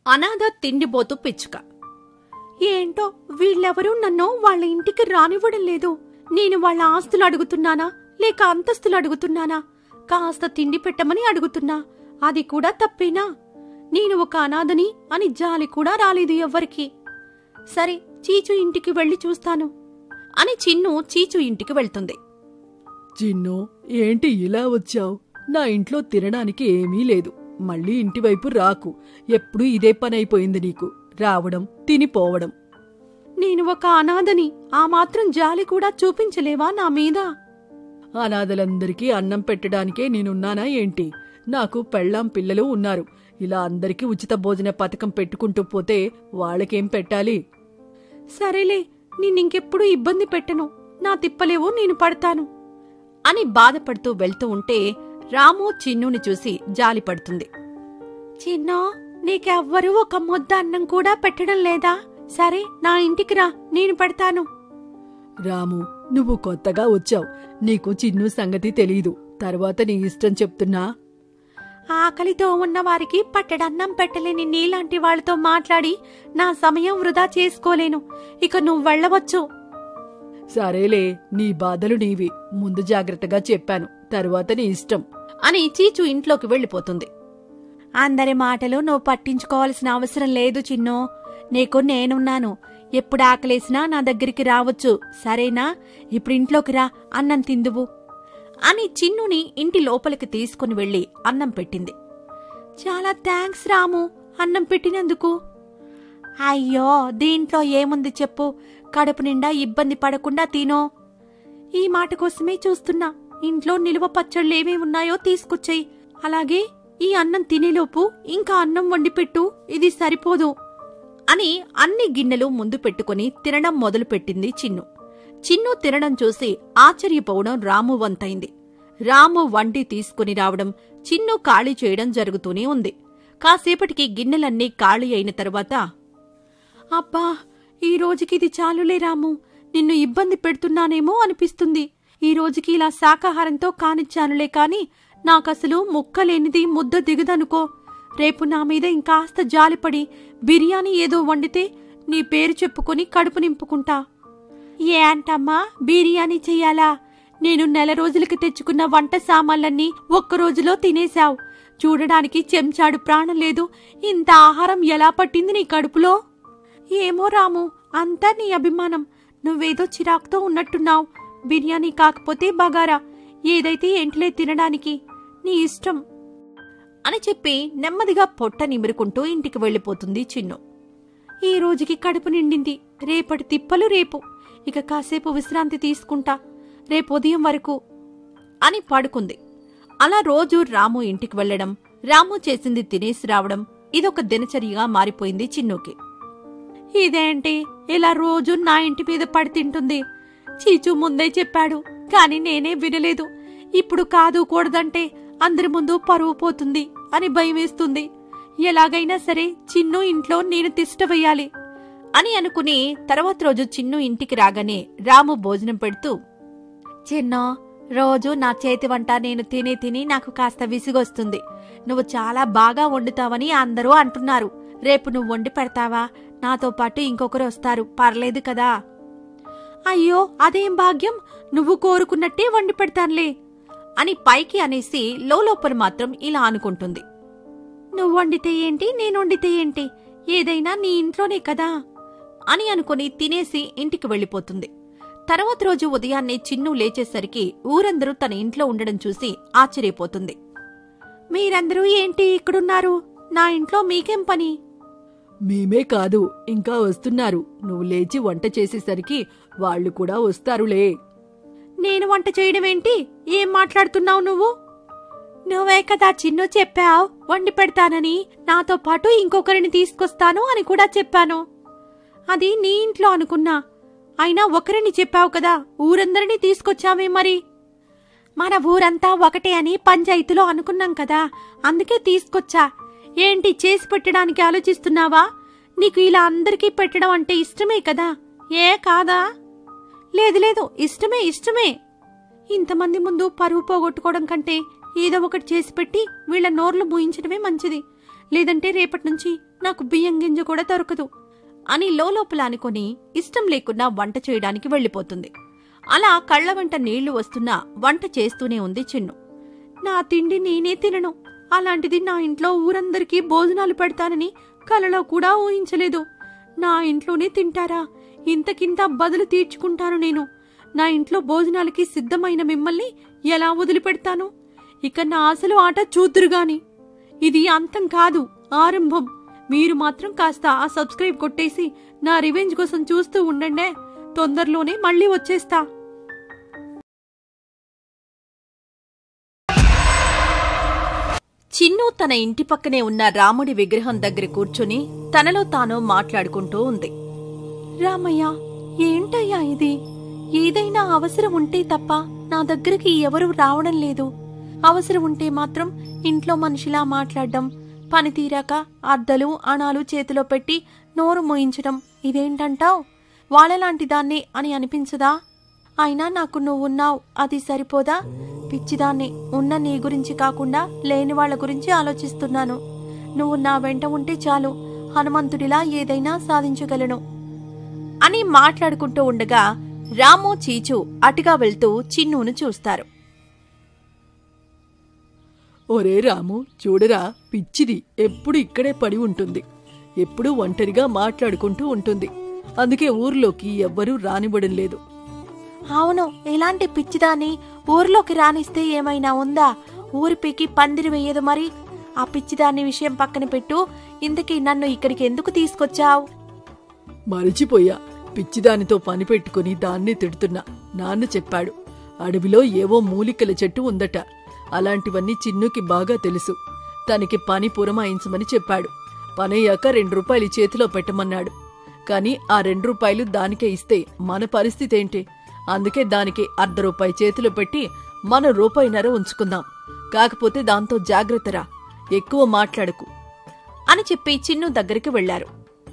అనాథ తిండిపోతూ పిచ్చుక ఏంటో వీళ్ళెవరూ నన్ను వాళ్ళ ఇంటికి రానివ్వడం లేదు నేను వాళ్ళ ఆస్తులు అడుగుతున్నానా లేక అంతస్తులు అడుగుతున్నానా కాస్త తిండి పెట్టమని అడుగుతున్నా అది కూడా తప్పేనా నేను ఒక అనాథని అని జాలి కూడా రాలేదు ఎవ్వరికి సరే చీచు ఇంటికి వెళ్ళి చూస్తాను అని చిన్ను చీచు ఇంటికి వెళ్తుంది చిన్ను ఏంటి ఇలా వచ్చావు నా ఇంట్లో తినడానికి ఏమీ లేదు మళ్ళీ ఇంటివైపు రాకు ఎప్పుడూ ఇదే పని అయిపోయింది నీకు రావడం తినిపోవడం నేను ఒక అనాథని ఆ మాత్రం జాలి కూడా చూపించలేవా నా మీద అనాథలందరికీ అన్నం పెట్టడానికే నేనున్నానా ఏంటి నాకు పెళ్ళాం పిల్లలు ఉన్నారు ఇలా అందరికీ ఉచిత భోజన పథకం పెట్టుకుంటూ పోతే వాళ్ళకేం పెట్టాలి సరేలే నిన్నింకెప్పుడు ఇబ్బంది పెట్టను నా తిప్పలేవో నేను పడతాను అని బాధపడుతూ వెళ్తూ ఉంటే రాము చిన్నుని చూసి జాలి పడుతుంది చిన్నో నీకెవ్వరూ ఒక ముద్ద అన్నం కూడా పెట్టడం లేదా సరే నా ఇంటికి రా నేను పెడతాను రాము నువ్వు కొత్తగా వచ్చావు నీకు చిన్ను సంగతి తెలీదు తర్వాత నీ ఇష్టం చెప్తున్నా ఆకలితో ఉన్న వారికి పట్టడన్నం పెట్టలేని నీలాంటి వాళ్ళతో మాట్లాడి నా సమయం వృధా చేసుకోలేను ఇక నువ్వు వెళ్ళవచ్చు సరేలే నీ బాధలు నీవి ముందు జాగ్రత్తగా చెప్పాను తరువాత నీ ఇష్టం అని చీచు ఇంట్లోకి వెళ్ళిపోతుంది అందరి మాటలు నువ్వు పట్టించుకోవాల్సిన అవసరం లేదు చిన్నో నీకు నేనున్నాను ఎప్పుడు ఆకలేసినా నా దగ్గరికి రావచ్చు సరేనా ఇప్పుడు ఇంట్లోకి రా అన్నం తిందువు అని చిన్నుని ఇంటి లోపలికి తీసుకుని వెళ్లి అన్నం పెట్టింది చాలా థ్యాంక్స్ రాము అన్నం పెట్టినందుకు అయ్యో దీంట్లో ఏముంది చెప్పు కడుపు నిండా ఇబ్బంది పడకుండా తినో ఈ మాట కోసమే చూస్తున్నా ఇంట్లో నిలువ పచ్చళ్ళు ఏమేమి ఉన్నాయో తీసుకొచ్చాయి అలాగే ఈ అన్నం తినేలోపు ఇంకా అన్నం వండి పెట్టు ఇది సరిపోదు అని అన్ని గిన్నెలు ముందు పెట్టుకుని తినడం మొదలుపెట్టింది చిన్ను చిన్ను తినడం చూసి ఆశ్చర్యపోవడం రాము వంతైంది రాము వండి తీసుకుని రావడం చిన్ను ఖాళీ చేయడం జరుగుతూనే ఉంది కాసేపటికి గిన్నెలన్నీ ఖాళీ అయిన తరువాత అబ్బా ఈ రోజుకి ఇది చాలులే రాము నిన్ను ఇబ్బంది పెడుతున్నానేమో అనిపిస్తుంది ఈ రోజుకి ఇలా శాకాహారంతో కానిచ్చానులే కాని నాకసలు ముక్కలేనిది ముద్ద దిగదనుకో రేపు నా మీద ఇంకాస్త జాలిపడి బిర్యానీ ఏదో వండితే నీ పేరు చెప్పుకొని కడుపు నింపుకుంటా ఏ అంటమ్మా బిర్యానీ చెయ్యాలా నేను నెల రోజులకి తెచ్చుకున్న వంట సామాన్లన్నీ ఒక్క రోజులో తినేశావు చూడడానికి చెంచాడు ప్రాణం లేదు ఇంత ఆహారం ఎలా పట్టింది నీ కడుపులో ఏమో రాము అంతా నీ అభిమానం నువ్వేదో చిరాకుతో ఉన్నట్టున్నావు బిర్యానీ కాకపోతే బగారా ఏదైతే ఏంట్లే తినడానికి నీ ఇష్టం అని చెప్పి నెమ్మదిగా పొట్ట నిమురుకుంటూ ఇంటికి వెళ్ళిపోతుంది చిన్ను ఈ రోజుకి కడుపు నిండింది రేపటి తిప్పలు రేపు ఇక కాసేపు విశ్రాంతి తీసుకుంటా రేపు ఉదయం వరకు అని పడుకుంది అలా రోజు రాము ఇంటికి వెళ్లడం రాము చేసింది తినేసి రావడం ఇదొక దినచర్యగా మారిపోయింది చిన్నుకి ఇదేంటి ఇలా రోజు నా ఇంటి మీద పడి తింటుంది చీచు ముందే చెప్పాడు కాని నేనే వినలేదు ఇప్పుడు కాదు కూడదంటే అందరి ముందు పరువు పోతుంది అని భయమేస్తుంది ఎలాగైనా సరే చిన్ను ఇంట్లో నేను తిష్ట వెయ్యాలి అని అనుకుని తర్వాత రోజు చిన్ను ఇంటికి రాగానే రాము భోజనం పెడుతూ చిన్నో రోజు నా చేతి వంట నేను తిని తిని నాకు కాస్త విసిగొస్తుంది నువ్వు చాలా బాగా వండుతావని అందరూ అంటున్నారు రేపు నువ్వు వండి పెడతావా నాతో పాటు ఇంకొకరు వస్తారు పర్లేదు కదా అయ్యో అదేం భాగ్యం నువ్వు కోరుకున్నట్టే వండి పెడతానులే అని పైకి అనేసి లోపల మాత్రం ఇలా అనుకుంటుంది నువ్వు వండితే ఏంటి నేను వండితే ఏంటి ఏదైనా నీ ఇంట్లోనే కదా అని అనుకుని తినేసి ఇంటికి వెళ్ళిపోతుంది తర్వాత రోజు ఉదయాన్నే చిన్ను లేచేసరికి ఊరందరూ తన ఇంట్లో ఉండడం చూసి ఆశ్చర్యపోతుంది మీరందరూ ఏంటి ఇక్కడున్నారు నా ఇంట్లో మీకేం పని మేమే కాదు ఇంకా వస్తున్నారు నువ్వు లేచి వంట చేసేసరికి వాళ్ళు కూడా వస్తారులే నేను వంట చేయడం ఏంటి ఏం మాట్లాడుతున్నావు నువ్వు నువ్వే కదా చిన్ను చెప్పావు వండి పెడతానని నాతో పాటు ఇంకొకరిని తీసుకొస్తాను అని కూడా చెప్పాను అది నీ ఇంట్లో అనుకున్నా అయినా ఒకరిని చెప్పావు కదా ఊరందరినీ తీసుకొచ్చావే మరి మన ఊరంతా ఒకటే అని పంచాయతీలో అనుకున్నాం కదా అందుకే తీసుకొచ్చా ఏంటి చేసి పెట్టడానికి ఆలోచిస్తున్నావా నీకు ఇలా అందరికీ పెట్టడం అంటే ఇష్టమే కదా ఏ కాదా లేదు లేదు ఇష్టమే ఇష్టమే ఇంతమంది ముందు పరువు పోగొట్టుకోవడం కంటే ఏదో ఒకటి చేసి పెట్టి వీళ్ళ నోర్లు మూయించడమే మంచిది లేదంటే రేపటి నుంచి నాకు బియ్యం గింజ కూడా దొరకదు అని లోపల అనుకొని ఇష్టం లేకుండా వంట చేయడానికి వెళ్ళిపోతుంది అలా కళ్ళ వెంట నీళ్లు వస్తున్నా వంట చేస్తూనే ఉంది చిన్ను నా తిండి నేనే తినను అలాంటిది నా ఇంట్లో ఊరందరికీ భోజనాలు పెడతానని కలలో కూడా ఊహించలేదు నా ఇంట్లోనే తింటారా ఇంతకింత బదులు తీర్చుకుంటాను నేను నా ఇంట్లో భోజనాలకి సిద్ధమైన మిమ్మల్ని ఎలా వదిలిపెడతాను ఇక నా అసలు ఆట చూద్దురుగాని ఇది అంతం కాదు ఆరంభం మీరు మాత్రం కాస్త ఆ సబ్స్క్రైబ్ కొట్టేసి నా రివెంజ్ కోసం చూస్తూ ఉండండే తొందరలోనే మళ్ళీ వచ్చేస్తా చిన్ను తన ఇంటి పక్కనే ఉన్న రాముడి విగ్రహం దగ్గర కూర్చుని తనలో తాను మాట్లాడుకుంటూ ఉంది రామయ్య ఏంటయ్యా ఇది ఏదైనా అవసరం ఉంటే తప్ప నా దగ్గరికి ఎవరూ రావడం లేదు అవసరం ఉంటే మాత్రం ఇంట్లో మనిషిలా మాట్లాడడం పని తీరాక అద్దలు అణాలు చేతిలో పెట్టి నోరు మోయించడం ఇదేంటంటావ్ వాళ్ళలాంటి దాన్ని అని అనిపించదా అయినా నాకు నువ్వున్నావు అది సరిపోదా పిచ్చిదాన్ని ఉన్న నీ గురించి కాకుండా లేని వాళ్ళ గురించి ఆలోచిస్తున్నాను నువ్వు నా వెంట ఉంటే చాలు హనుమంతుడిలా ఏదైనా సాధించగలను అని మాట్లాడుకుంటూ ఉండగా రాము చీచు అటుగా వెళ్తూ చిన్నును చూస్తారు ఒరే రాము చూడరా పిచ్చిది ఎప్పుడు ఇక్కడే పడి ఉంటుంది ఎప్పుడూ ఒంటరిగా మాట్లాడుకుంటూ ఉంటుంది అందుకే ఊర్లోకి ఎవ్వరూ రానివ్వడం లేదు అవును ఇలాంటి పిచ్చిదాన్ని ఊర్లోకి రానిస్తే ఏమైనా ఉందా ఊరి పీకి పందిరి వెయ్యదు మరి ఆ పిచ్చిదాన్ని విషయం పక్కన పెట్టు ఇంతకీ నన్ను ఇక్కడికి ఎందుకు తీసుకొచ్చావు మరిచిపోయా పిచ్చిదానితో పని పెట్టుకుని దాన్ని తిడుతున్నా నాన్న చెప్పాడు అడవిలో ఏవో మూలికల చెట్టు ఉందట అలాంటివన్నీ చిన్నుకి బాగా తెలుసు తనకి పని పురమాయించమని చెప్పాడు పనయ్యాక రెండు రూపాయలు చేతిలో పెట్టమన్నాడు కాని ఆ రెండు రూపాయలు దానికే ఇస్తే మన పరిస్థితి ఏంటి అందుకే దానికి అర్ధ రూపాయి చేతిలో పెట్టి మన రూపాయినర ఉంచుకుందాం కాకపోతే దాంతో జాగ్రత్తరా ఎక్కువ మాట్లాడకు అని చెప్పి చిన్ను దగ్గరికి వెళ్లారు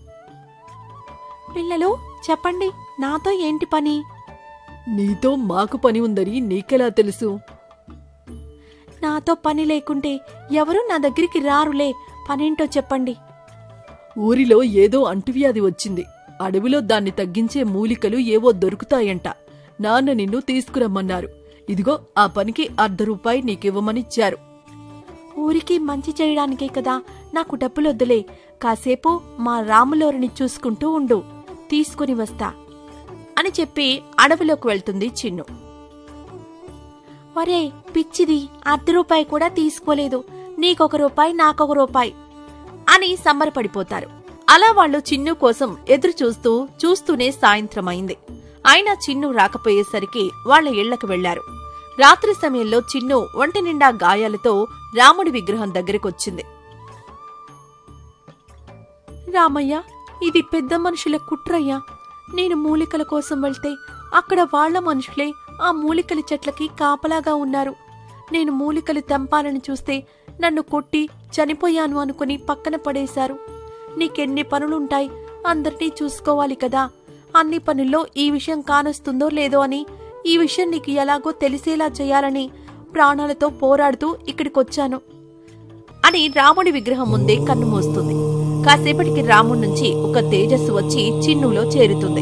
పిల్లలు చెప్పండి నాతో ఏంటి పని నీతో మాకు పని ఉందని నీకెలా తెలుసు నాతో పని లేకుంటే ఎవరూ నా దగ్గరికి రారులే పనేంటో చెప్పండి ఊరిలో ఏదో అంటువ్యాధి వచ్చింది అడవిలో దాన్ని తగ్గించే మూలికలు ఏవో దొరుకుతాయంట నాన్న నిన్ను తీసుకురమ్మన్నారు ఇదిగో ఆ పనికి అర్ధ రూపాయి నీకివ్వమనిచ్చారు ఊరికి మంచి చేయడానికే కదా నాకు డబ్బులొద్దులే కాసేపు మా రాములోరిని చూసుకుంటూ ఉండు తీసుకుని వస్తా అని చెప్పి అడవిలోకి వెళ్తుంది చిన్ను వరే పిచ్చిది అర్ధ రూపాయి కూడా తీసుకోలేదు నీకొక రూపాయి నాకొక రూపాయి అని సంబరపడిపోతారు అలా వాళ్ళు చిన్ను కోసం ఎదురు చూస్తూ చూస్తూనే సాయంత్రమైంది అయినా చిన్ను రాకపోయేసరికి వాళ్ళ ఇళ్లకు వెళ్లారు రాత్రి సమయంలో చిన్ను ఒంటి నిండా గాయాలతో రాముడి విగ్రహం దగ్గరకొచ్చింది రామయ్య ఇది పెద్ద మనుషుల కుట్రయ్యా నేను మూలికల కోసం వెళ్తే అక్కడ వాళ్ళ మనుషులే ఆ మూలికల చెట్లకి కాపలాగా ఉన్నారు నేను మూలికలు తెంపాలని చూస్తే నన్ను కొట్టి చనిపోయాను అనుకుని పక్కన పడేశారు నీకెన్ని పనులుంటాయి అందరినీ చూసుకోవాలి కదా అన్ని పనుల్లో ఈ విషయం కానొస్తుందో లేదో అని ఈ విషయం నీకు ఎలాగో తెలిసేలా చేయాలని ప్రాణాలతో పోరాడుతూ ఇక్కడికొచ్చాను అని రాముడి విగ్రహం ముందే కన్ను మూస్తుంది కాసేపటికి రాముడి నుంచి ఒక తేజస్సు వచ్చి చిన్నులో చేరుతుంది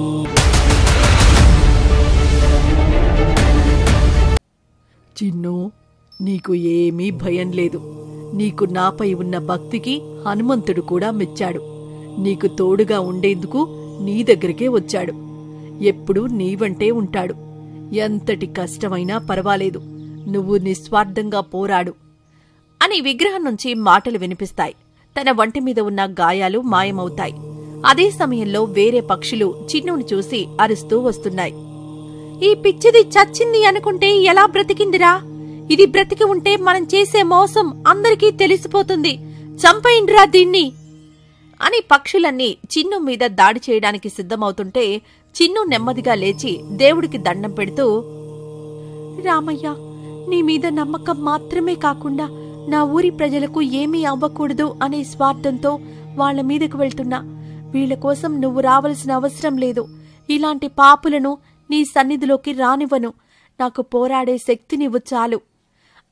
చిన్ను నీకు ఏమీ భయం లేదు నీకు నాపై ఉన్న భక్తికి హనుమంతుడు కూడా మెచ్చాడు నీకు తోడుగా ఉండేందుకు నీ దగ్గరికే వచ్చాడు ఎప్పుడూ నీవంటే ఉంటాడు ఎంతటి కష్టమైనా పర్వాలేదు నువ్వు నిస్వార్థంగా పోరాడు అని విగ్రహం నుంచి మాటలు వినిపిస్తాయి తన వంటి మీద ఉన్న గాయాలు మాయమవుతాయి అదే సమయంలో వేరే పక్షులు చిన్నుని చూసి అరుస్తూ వస్తున్నాయి ఈ పిచ్చిది చచ్చింది అనుకుంటే ఎలా బ్రతికిందిరా ఇది బ్రతికి ఉంటే మనం చేసే మోసం అందరికీ తెలిసిపోతుంది చంపేయండిరా దీన్ని అని పక్షులన్నీ చిన్ను మీద దాడి చేయడానికి సిద్ధమవుతుంటే చిన్ను నెమ్మదిగా లేచి దేవుడికి దండం పెడుతూ రామయ్య నీ మీద నమ్మకం మాత్రమే కాకుండా నా ఊరి ప్రజలకు ఏమీ అవ్వకూడదు అనే స్వార్థంతో వాళ్ళ మీదకు వెళ్తున్నా వీళ్ళ కోసం నువ్వు రావలసిన అవసరం లేదు ఇలాంటి పాపులను నీ సన్నిధిలోకి రానివ్వను నాకు పోరాడే శక్తినివ్వు చాలు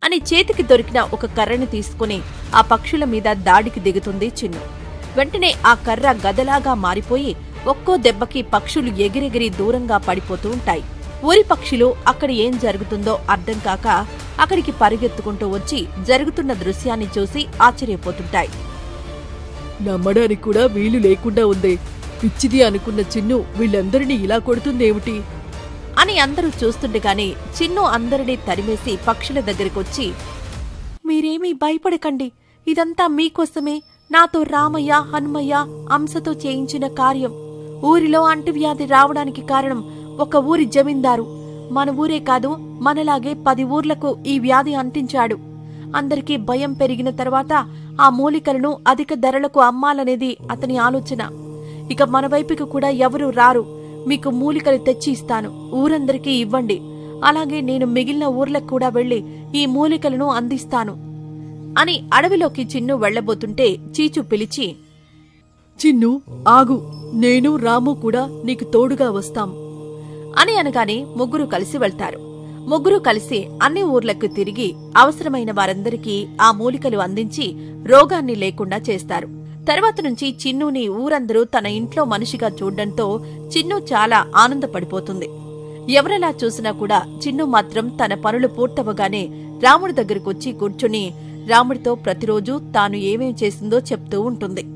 అని చేతికి దొరికిన ఒక కర్రని తీసుకుని ఆ పక్షుల మీద దాడికి దిగుతుంది చిన్ను వెంటనే ఆ కర్ర గదలాగా మారిపోయి ఒక్కో దెబ్బకి పక్షులు ఎగిరెగిరి దూరంగా పడిపోతూ ఉంటాయి ఊరి పక్షులు అక్కడ ఏం జరుగుతుందో అర్థం కాక అక్కడికి పరిగెత్తుకుంటూ వచ్చి జరుగుతున్న దృశ్యాన్ని చూసి ఆశ్చర్యపోతుంటాయి నమ్మడానికి కూడా వీలు లేకుండా ఉందే పిచ్చిది అనుకున్న చిన్ను వీళ్ళందరినీ ఇలా కొడుతుందేమిటి అని అందరూ చూస్తుండగానే చిన్ను అందరినీ తరిమేసి పక్షుల దగ్గరికొచ్చి మీరేమీ భయపడకండి ఇదంతా మీకోసమే నాతో రామయ్య హనుమయ్య అంశతో చేయించిన కార్యం ఊరిలో అంటువ్యాధి రావడానికి కారణం ఒక ఊరి జమీందారు మన ఊరే కాదు మనలాగే పది ఊర్లకు ఈ వ్యాధి అంటించాడు అందరికీ భయం పెరిగిన తర్వాత ఆ మూలికలను అధిక ధరలకు అమ్మాలనేది అతని ఆలోచన ఇక మన వైపుకి కూడా ఎవరూ రారు మీకు మూలికలు తెచ్చి ఇస్తాను ఊరందరికీ ఇవ్వండి అలాగే నేను మిగిలిన ఊర్లకు కూడా వెళ్లి ఈ మూలికలను అందిస్తాను అని అడవిలోకి చిన్ను వెళ్లబోతుంటే చీచు పిలిచి చిన్ను ఆగు నేను రాము కూడా నీకు తోడుగా వస్తాం అని అనగానే ముగ్గురు కలిసి వెళ్తారు ముగ్గురు కలిసి అన్ని ఊర్లకు తిరిగి అవసరమైన వారందరికీ ఆ మూలికలు అందించి రోగాన్ని లేకుండా చేస్తారు తర్వాత నుంచి చిన్నుని ఊరందరూ తన ఇంట్లో మనిషిగా చూడ్డంతో చిన్ను చాలా ఆనందపడిపోతుంది ఎవరెలా చూసినా కూడా చిన్ను మాత్రం తన పనులు పూర్తవగానే రాముడి దగ్గరకొచ్చి కూర్చుని రాముడితో ప్రతిరోజు తాను ఏమేం చేసిందో చెప్తూ ఉంటుంది